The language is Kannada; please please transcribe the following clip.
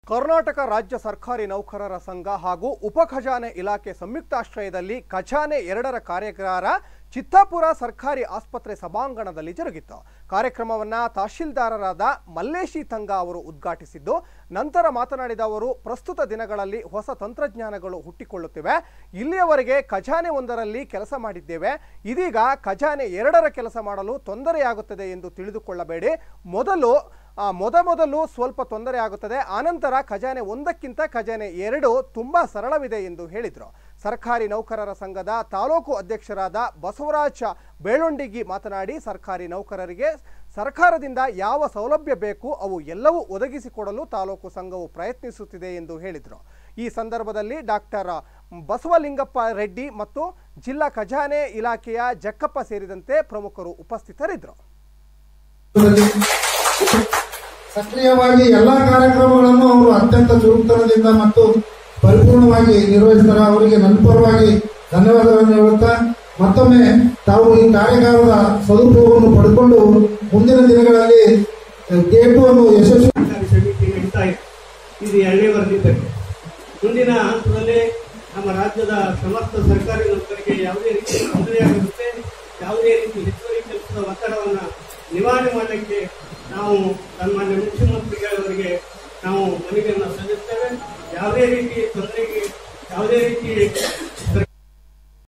ಕರ್ನಾಟಕ ರಾಜ್ಯ ಸರ್ಕಾರಿ ನೌಕರರ ಸಂಘ ಹಾಗೂ ಉಪ ಖಜಾನೆ ಇಲಾಖೆ ಸಂಯುಕ್ತಾಶ್ರಯದಲ್ಲಿ ಖಜಾನೆ ಎರಡರ ಕಾರ್ಯಾಗಾರ ಚಿತ್ತಾಪುರ ಸರ್ಕಾರಿ ಆಸ್ಪತ್ರೆ ಸಭಾಂಗಣದಲ್ಲಿ ಜರುಗಿತ್ತು ಕಾರ್ಯಕ್ರಮವನ್ನ ತಹಶೀಲ್ದಾರರಾದ ಮಲ್ಲೇಶಿ ತಂಗ ಅವರು ಉದ್ಘಾಟಿಸಿದ್ದು ನಂತರ ಮಾತನಾಡಿದ ಅವರು ಪ್ರಸ್ತುತ ದಿನಗಳಲ್ಲಿ ಹೊಸ ತಂತ್ರಜ್ಞಾನಗಳು ಹುಟ್ಟಿಕೊಳ್ಳುತ್ತಿವೆ ಇಲ್ಲಿಯವರೆಗೆ ಖಜಾನೆ ಒಂದರಲ್ಲಿ ಕೆಲಸ ಮಾಡಿದ್ದೇವೆ ಇದೀಗ ಖಜಾನೆ ಎರಡರ ಕೆಲಸ ಮಾಡಲು ತೊಂದರೆಯಾಗುತ್ತದೆ ಎಂದು ತಿಳಿದುಕೊಳ್ಳಬೇಡಿ ಮೊದಲು ಆ, ಮೊದಮೊದಲು ಸ್ವಲ್ಪ ತೊಂದರೆ ಆಗುತ್ತದೆ ಆನಂತರ ಖಜಾನೆ ಒಂದಕ್ಕಿಂತ ಖಜಾನೆ ಎರಡು ತುಂಬಾ ಸರಳವಿದೆ ಎಂದು ಹೇಳಿದರು ಸರ್ಕಾರಿ ನೌಕರರ ಸಂಘದ ತಾಲೂಕು ಅಧ್ಯಕ್ಷರಾದ ಬಸವರಾಜ ಬೇಳೊಂಡಿಗಿ ಮಾತನಾಡಿ ಸರ್ಕಾರಿ ನೌಕರರಿಗೆ ಸರ್ಕಾರದಿಂದ ಯಾವ ಸೌಲಭ್ಯ ಬೇಕು ಅವು ಎಲ್ಲವೂ ಒದಗಿಸಿಕೊಡಲು ತಾಲೂಕು ಸಂಘವು ಪ್ರಯತ್ನಿಸುತ್ತಿದೆ ಎಂದು ಹೇಳಿದರು ಈ ಸಂದರ್ಭದಲ್ಲಿ ಡಾಕ್ಟರ್ ಬಸವಲಿಂಗಪ್ಪ ರೆಡ್ಡಿ ಮತ್ತು ಜಿಲ್ಲಾ ಖಜಾನೆ ಇಲಾಖೆಯ ಜಕ್ಕಪ್ಪ ಸೇರಿದಂತೆ ಪ್ರಮುಖರು ಉಪಸ್ಥಿತರಿದ್ದರು ಸಕ್ರಿಯವಾಗಿ ಎಲ್ಲಾ ಕಾರ್ಯಕ್ರಮಗಳನ್ನು ಅವರು ಅತ್ಯಂತ ಚುರುಕುತನದಿಂದ ಮತ್ತು ಪರಿಪೂರ್ಣವಾಗಿ ನಿರ್ವಹಿಸ್ತಾರೆ ಅವರಿಗೆ ನನ್ನ ಪರವಾಗಿ ಧನ್ಯವಾದಗಳನ್ನು ಹೇಳುತ್ತಾ ಮತ್ತೊಮ್ಮೆ ತಾವು ಈ ಕಾರ್ಯಾಗಾರದ ಸದುಪಯೋಗವನ್ನು ಪಡೆದುಕೊಂಡು ಮುಂದಿನ ದಿನಗಳಲ್ಲಿ ಗೇಟು ಅನ್ನು ಯಶಸ್ವಿ ಸರ್ಕಾರಿ ಸಮಿತಿ ನಡೀತಾ ಇದೆ ಇದು ಎರಡನೇ ವರದಿ ಬಗ್ಗೆ ಮುಂದಿನ ಹಂತದಲ್ಲಿ ನಮ್ಮ ರಾಜ್ಯದ ಸಮಸ್ತ ಸರ್ಕಾರಿ ನೌಕರಿಗೆ ಯಾವುದೇ ರೀತಿ ತೊಂದರೆಯಾಗಿರುತ್ತೆ ಯಾವುದೇ ರೀತಿ ಹೆಚ್ಚುವರಿ ಕೆಲಸದ ಒತ್ತಡವನ್ನ ನಿವಾರಣೆ ಮಾಡಲಿಕ್ಕೆ ನಾವು ಸನ್ಮಾನ್ಯ ಮುಖ್ಯಮಂತ್ರಿಗಳವರಿಗೆ ನಾವು ಮನವಿಯನ್ನು ಸಲ್ಲಿಸ್ತೇವೆ ಯಾವುದೇ ರೀತಿ ತೊಂದರೆಗೆ